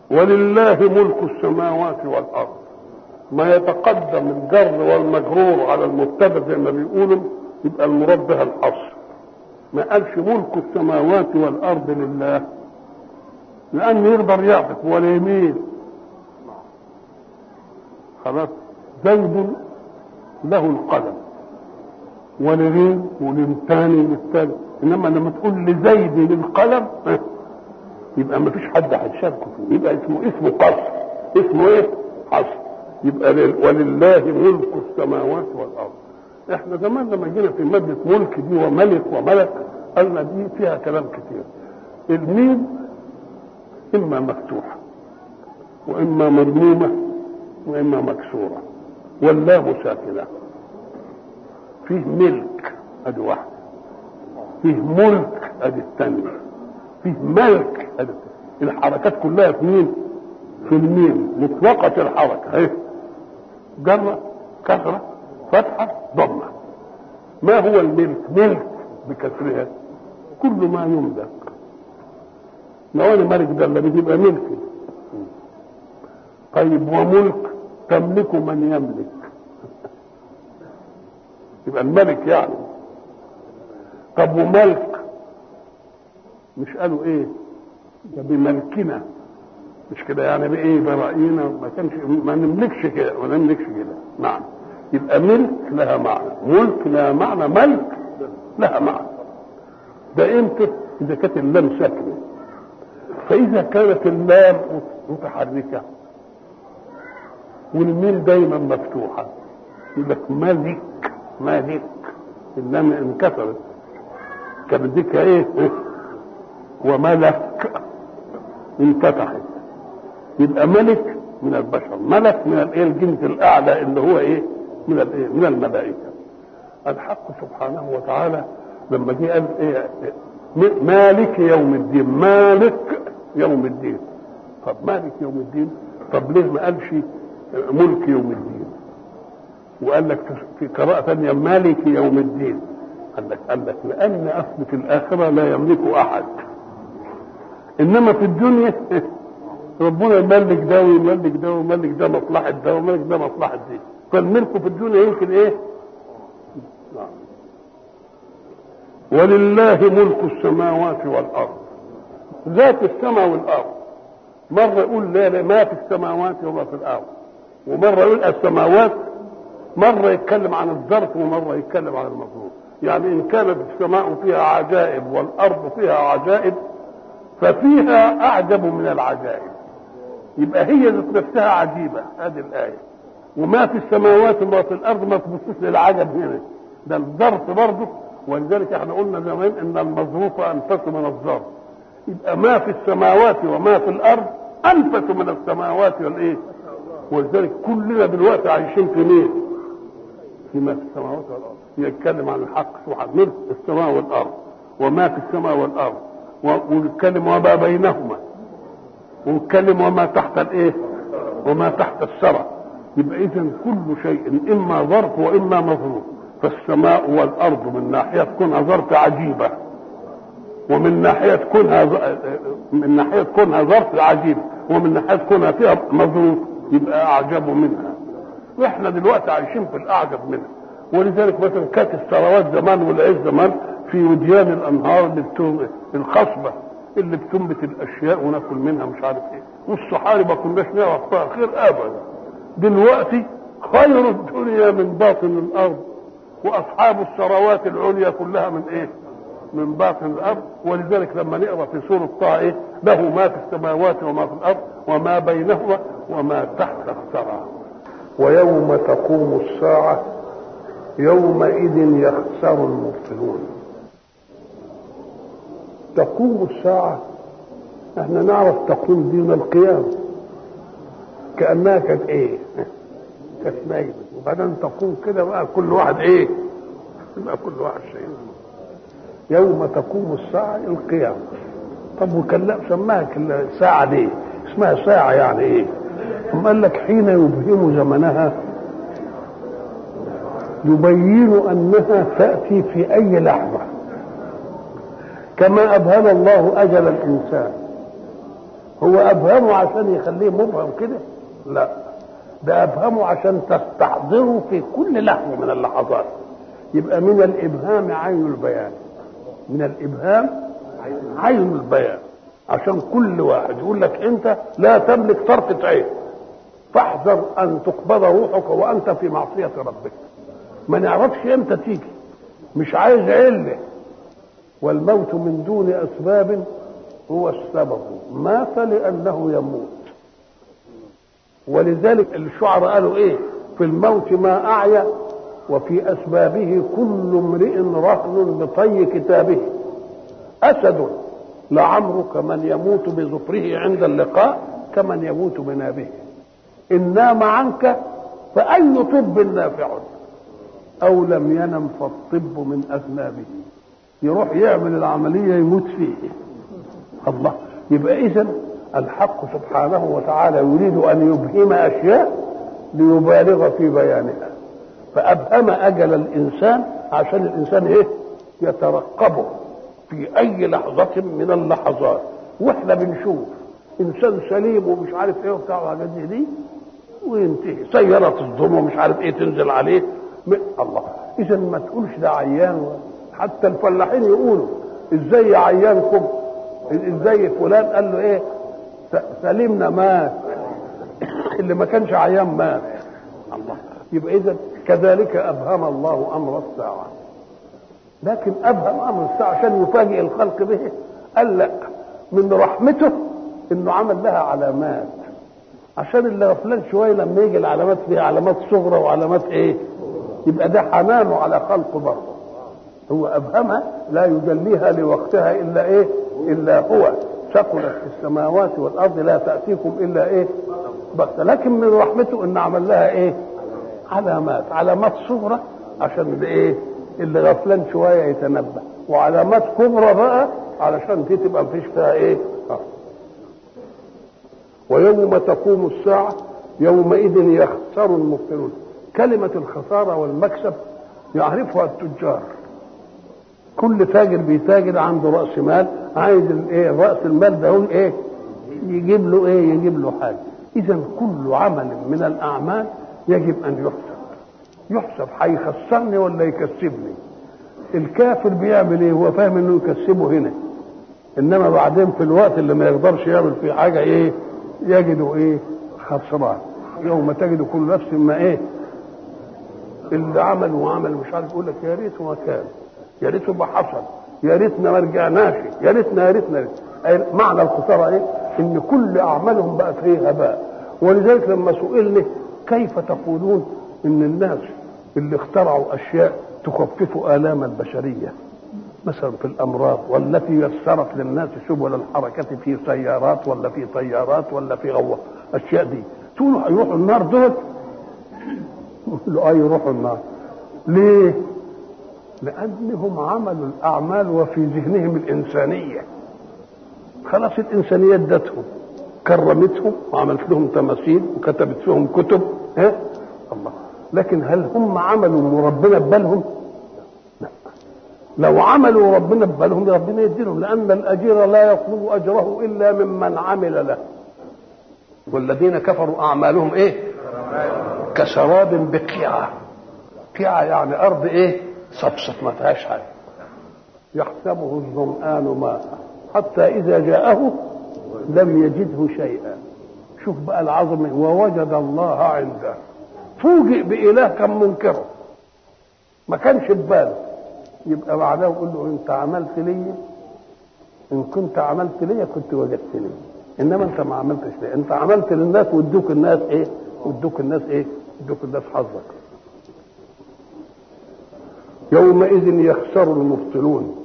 ولله ملك السماوات والارض ما يتقدم الجر والمجرور على المبتدا زي ما بيقولوا يبقى المراد بها الاصل ما قالش ملك السماوات والارض لله لانه يقدر يعطف ولا يميل خلاص زيد له القلم ولغين وللتاني للتاني انما لما تقول لزيد القلم يبقى ما فيش حد هيشاركه فيه يبقى اسمه اسمه قصر اسمه ايه؟ قصر يبقى ولله ملك السماوات والارض احنا زمان لما جينا في ماده ملك دي وملك وملك قالنا دي فيها كلام كتير الميم اما مفتوحه واما مضمومه واما مكسوره واللام ساكنه فيه ملك ادي واحده فيه ملك ادي الثانيه فيه ملك ادي الحركات كلها في مين في الميم مطلقة الحركة اهي جرة كسرة فتحة ضمة ما هو الملك ملك بكسرها كل ما يملك لو انا ملك ده اللي بيبقى ملكي طيب وملك تملك من يملك يبقى الملك يعني طب وملك مش قالوا ايه ده بملكنا مش كده يعني بايه برأينا ما كانش ما نملكش كده ما نملكش كده نعم يبقى ملك لها معنى ملك لها معنى ملك لها معنى ده امتى اذا كانت اللام ساكنه فاذا كانت اللام متحركه والميم دايما مفتوحه يقول لك ملك ملك اللام انكسرت كانت ديك ايه وملك انفتحت يبقى ملك من البشر ملك من الايه الجنس الاعلى اللي هو ايه من الايه من الملائكه الحق سبحانه وتعالى لما جه قال ايه مالك يوم الدين مالك يوم الدين طب مالك يوم الدين طب ليه ما قالش ملك يوم الدين وقال لك في قراءة ثانية مالك يوم الدين قال لك قال لك لأن أصل في الآخرة لا يملك أحد إنما في الدنيا ربنا يملك ده ويملك ده ويملك ده مصلحة ده ويملك ده مصلحة دي فالملك في الدنيا يمكن إيه؟ نعم ولله ملك السماوات والأرض ذات السماء والأرض مرة يقول لا لا ما في السماوات وما في الأرض ومرة يقول السماوات مرة يتكلم عن الظرف ومرة يتكلم عن المظروف يعني إن كانت السماء فيها عجائب والأرض فيها عجائب ففيها أعجب من العجائب يبقى هي ذات نفسها عجيبة هذه الآية وما في السماوات وما في الأرض ما تبصش للعجب هنا ده الظرف برضه ولذلك احنا قلنا زمان ان المظروف انفس من الظرف يبقى ما في السماوات وما في الارض انفس من السماوات والايه ولذلك كلنا دلوقتي عايشين في مين فيما في السماوات والارض يتكلم عن الحق سبحانه ملك السماء والارض وما في السماء والارض ويتكلم وما بينهما ويتكلم وما تحت الايه وما تحت الثرى يبقى اذا كل شيء اما ظرف واما مظروف فالسماء والارض من ناحيه كونها ظرف عجيبه ومن ناحيه كونها من ناحيه كونها ظرف عجيب ومن ناحيه كونها فيها مظروف يبقى اعجب منها واحنا دلوقتي عايشين في الاعجب منها ولذلك مثلا كانت الثروات زمان والعز زمان في وديان الانهار اللي بتم... الخصبه اللي بتنبت الاشياء وناكل منها مش عارف ايه والصحاري ما كناش نعرف فيها خير ابدا دلوقتي خير الدنيا من باطن الارض واصحاب الثروات العليا كلها من ايه من باطن الارض ولذلك لما نقرا في سوره طه ايه له ما في السماوات وما في الارض وما بينهما وما تحت الثرى ويوم تقوم الساعه يومئذ يخسر المبطلون تقوم الساعه احنا نعرف تقوم دين القيامه كانها كانت ايه كانت نايمه وبعدين تقوم كده بقى كل واحد ايه يبقى كل واحد شيء يوم تقوم الساعة القيامة طب وكلا سماها ساعة ليه اسمها ساعة يعني ايه ثم قال لك حين يبهم زمنها يبين انها تأتي في اي لحظة كما ابهم الله اجل الانسان هو ابهمه عشان يخليه مبهم كده لا ده ابهمه عشان تستحضره في كل لحظه من اللحظات يبقى من الابهام عين البيان من الابهام عين البيان عشان كل واحد يقول لك انت لا تملك طرفه عين فاحذر ان تقبض روحك وانت في معصيه ربك ما نعرفش امتى تيجي مش عايز عله والموت من دون اسباب هو السبب مات لانه يموت ولذلك الشعراء قالوا ايه في الموت ما اعيا وفي اسبابه كل امرئ رهن بطي كتابه اسد لعمرك من يموت بظفره عند اللقاء كمن يموت بنابه ان نام عنك فاي طب نافع او لم ينم فالطب من اذنابه يروح يعمل العمليه يموت فيه الله يبقى اذا الحق سبحانه وتعالى يريد ان يبهم اشياء ليبالغ في بيانها فابهم اجل الانسان عشان الانسان ايه يترقبه في اي لحظه من اللحظات واحنا بنشوف انسان سليم ومش عارف ايه وبتاع وحاجات زي دي وينتهي سياره تصدمه ومش عارف ايه تنزل عليه الله اذا ما تقولش ده عيان حتى الفلاحين يقولوا ازاي عيانكم ازاي فلان قال له ايه سليمنا مات اللي ما كانش عيان مات الله يبقى اذا كذلك ابهم الله امر الساعه لكن ابهم امر الساعه عشان يفاجئ الخلق به قال لا من رحمته انه عمل لها علامات عشان اللي غفلان شويه لما يجي العلامات فيها علامات صغرى وعلامات ايه يبقى ده حنانه على خلقه برضه هو ابهمها لا يجليها لوقتها الا ايه الا هو ثقلت في السماوات والارض لا تاتيكم الا ايه بغته لكن من رحمته ان عمل لها ايه علامات علامات صغرى عشان اللي ايه اللي غفلان شويه يتنبه وعلامات كبرى بقى علشان دي تبقى مفيش فيها ايه آه. ويوم تقوم الساعه يومئذ يخسر المبطلون كلمه الخساره والمكسب يعرفها التجار كل تاجر بيتاجر عنده راس مال عايز الايه راس المال ده هو ايه يجيب له ايه يجيب له حاجه اذا كل عمل من الاعمال يجب ان يحسب يحسب هيخسرني ولا يكسبني الكافر بيعمل ايه هو فاهم انه يكسبه هنا انما بعدين في الوقت اللي ما يقدرش يعمل فيه حاجه ايه يجده ايه خسران يوم تجد كل نفس ما ايه اللي عمل وعمل مش عارف يقول لك يا ريت ما كان يا ريته ما حصل يا ريتنا ما رجعناش يا ريتنا يا ريتنا معنى الخساره ايه؟ ان كل اعمالهم بقت هي هباء ولذلك لما سئلنا كيف تقولون ان الناس اللي اخترعوا اشياء تخفف الام البشريه مثلا في الامراض والتي يسرت للناس سبل الحركه في سيارات ولا في طيارات ولا في غوة اشياء دي تقولوا هيروحوا النار دول يقولوا اه يروحوا النار ليه؟ لأنهم عملوا الأعمال وفي ذهنهم الإنسانية خلاص الإنسانية ادتهم كرمتهم وعملت لهم تماثيل وكتبت فيهم كتب ها الله لكن هل هم عملوا وربنا ببالهم؟ لا لو عملوا وربنا ببالهم ربنا يديلهم لأن الأجير لا يطلب أجره إلا ممن عمل له والذين كفروا أعمالهم إيه؟ كسراب بقيعة قيعة يعني أرض إيه؟ صفصف ما فيهاش حاجه يحسبه الظمآن ماء حتى إذا جاءه لم يجده شيئا شوف بقى العظمة ووجد الله عنده فوجئ بإله كان منكره ما كانش بباله يبقى بعدها يقول له انت عملت لي ان كنت عملت لي كنت وجدت لي انما انت ما عملتش لي انت عملت للناس وادوك الناس ايه وادوك الناس ايه ادوك الناس حظك يومئذ يخسر المبطلون